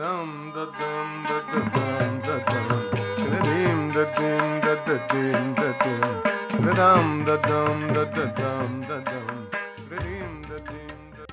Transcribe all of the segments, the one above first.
dum da dum da da dum da dum da dim da dim da da dim da dim da dum da dum da da dum da dum da dim da dim da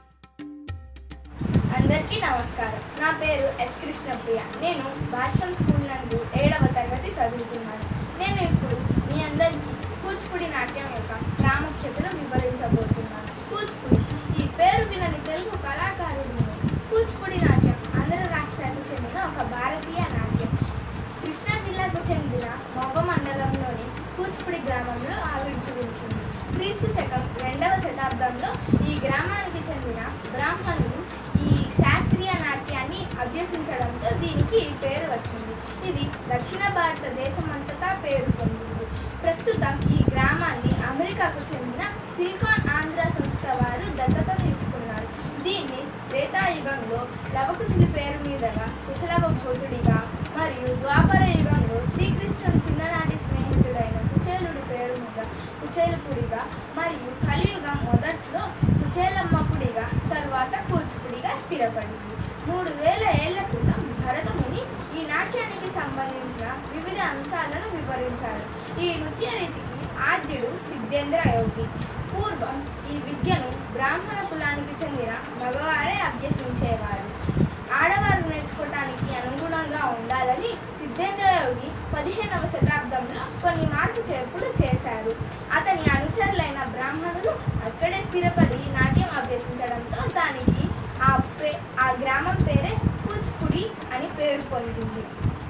అందరికీ నమస్కారం నా పేరు yes Krishnapriya నేను భాష్యం school నందు ఏడవ తరగతి చదువుతున్నాను నేను ఇప్పుడు మీ అందరికీ కూచిపూడి నాట్యం యొక్క ప్రాముఖ్యతను వివరించబోతున్నాను కూచిపూడి ఈ పేరు వినని తెలుగు కళాకారుడు నేను. కూచిపూడి నాట్యం ఆంధ్ర రాష్ట్రానికి చెందిన ఒక భారతీయ నాట్యం కృష్ణా జిల్లాకు చెందిన మొవ్వ మండలంలోని కూచిపూడి గ్రామంలో ఆవిర్భవించింది క్రీస్తు శకం రెండవ శతాబ్దంలో ఈ గ్రామానికి చెందిన బ్రాహ్మణులు ఈ శాస్త్రీయ నాట్యాన్ని అభ్యసించడంతో దీనికి ఈ పేరు వచ్చింది ఇది దక్షిణ భారతదేశం అంతటా పేరు పొందింది ప్రస్తుతం ఈ గ్రామాన్ని అమెరికాకు చెందిన సిలికాన్ ఆంధ్ర సంస్థ వారు దత్తత తీసుకున్నారు దీన్ని త్రేతాయుగంలో లవకుశులి పేరు మీదుగా కుశలవ భౌతుడిగా మరియు ద్వాపర యుగంలో శ్రీకృష్ణుడి చిన్ననాటి స్నేహితుడైన కుచేలుడి పేరు మీద కుచేలపుడిగా మరియు కలియుగం మొదట్లో కుచేలమ్మపుడిగా తర్వాత కూచిపుడిగా స్థిరపడింది మూడు వేల ఏళ్ల క్రితం భరతముని ఈ నాట్యానికి సంబంధించిన వివిధ అంశాలను వివరించాడు ఈ నృత్య రీతికి ఆద్యుడు సిద్ధేంద్ర యోగి పూర్వం ఈ విద్యను బ్రాహ్మణ కులానికి చెందిన మగవారే అభ్యసించేవారు ఆడవారు నేర్చుకోవటానికి అనుగుణంగా ఉండాలని సిద్ధేంద్ర యోగి పదిహేనవ శతాబ్దంలో కొన్ని మార్పు చేర్పులు చేశారు అతని అనుచరులైన బ్రాహ్మణులు అక్కడే స్థిరపడి నాట్యం అభ్యసించడంతో దానికి ఆ పే ఆ గ్రామం పేరే కూచిపూడి అని పేరు పొందింది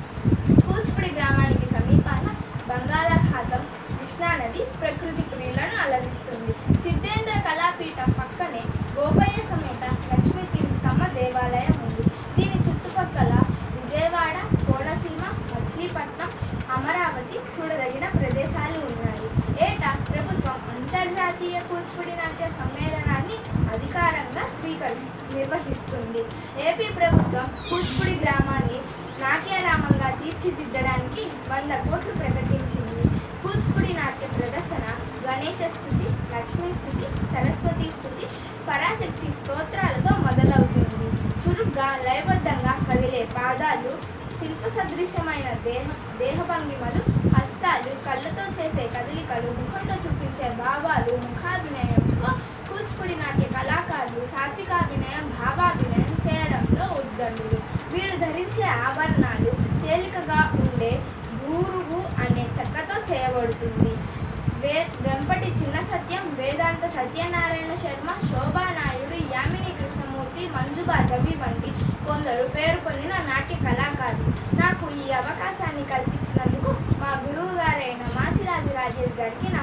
కూచిపూడి గ్రామానికి సమీపాన బంగాళాఖాతం కృష్ణానది ప్రకృతి ప్రియులను అలరిస్తుంది సిద్ధేంద్ర కళాపీఠం పక్కనే గోపయ్య సమేత లక్ష్మీ తీర్థమ్మ దేవాలయం ఉంది దీని చుట్టుపక్కల విజయవాడ కోనసీమ మచిలీపట్నం అమరావతి చూడదగిన ప్రదేశాలు ఉన్నాయి ఏటా ప్రభుత్వం అంతర్జాతీయ కూచిపూడి నాట్య సమ్మేళనాన్ని అధికారంగా స్వీకరి నిర్వహిస్తుంది ఏపీ ప్రభుత్వం కూచిపూడి గ్రామాన్ని నాట్యరామంగా తీర్చిదిద్దడానికి వంద కోట్లు ప్రకటించింది కూచిపూడి నాట్య ప్రదర్శన గణేష స్థుతి లక్ష్మీ స్థుతి సరస్వతి స్థుతి పరాశక్తి స్తోత్రాలతో మొదలవుతుంది చురుగ్గా లయబద్ధంగా కదిలే పాదాలు శిల్ప సదృశ్యమైన దేహ దేహభంగిమలు హస్తాలు కళ్ళతో చేసే కదలికలు ముఖంలో చూపించే భావాలు ముఖాభినయంతో కూచిపూడి నాట్య కళాకారులు సాత్వికాభినయం భావాభినయం చేయడంలో ఉద్దండులు వీరు ధరించే ఆభరణాలు తేలికగా ఉండే బూరుగు అనే చెక్కతో చేయబడుతుంది వే వెంపటి చిన్న సత్యం వేదాంత సత్యనారాయణ శర్మ శోభానాయుడు యామిని కృష్ణమూర్తి మంజుబా రవి వంటి కొందరు పేరు పొందిన నాట్య కళాకారులు నాకు ఈ అవకాశాన్ని కల్పించినందుకు మా గురువు గారైన మాచిరాజు రాజేష్ గారికి నా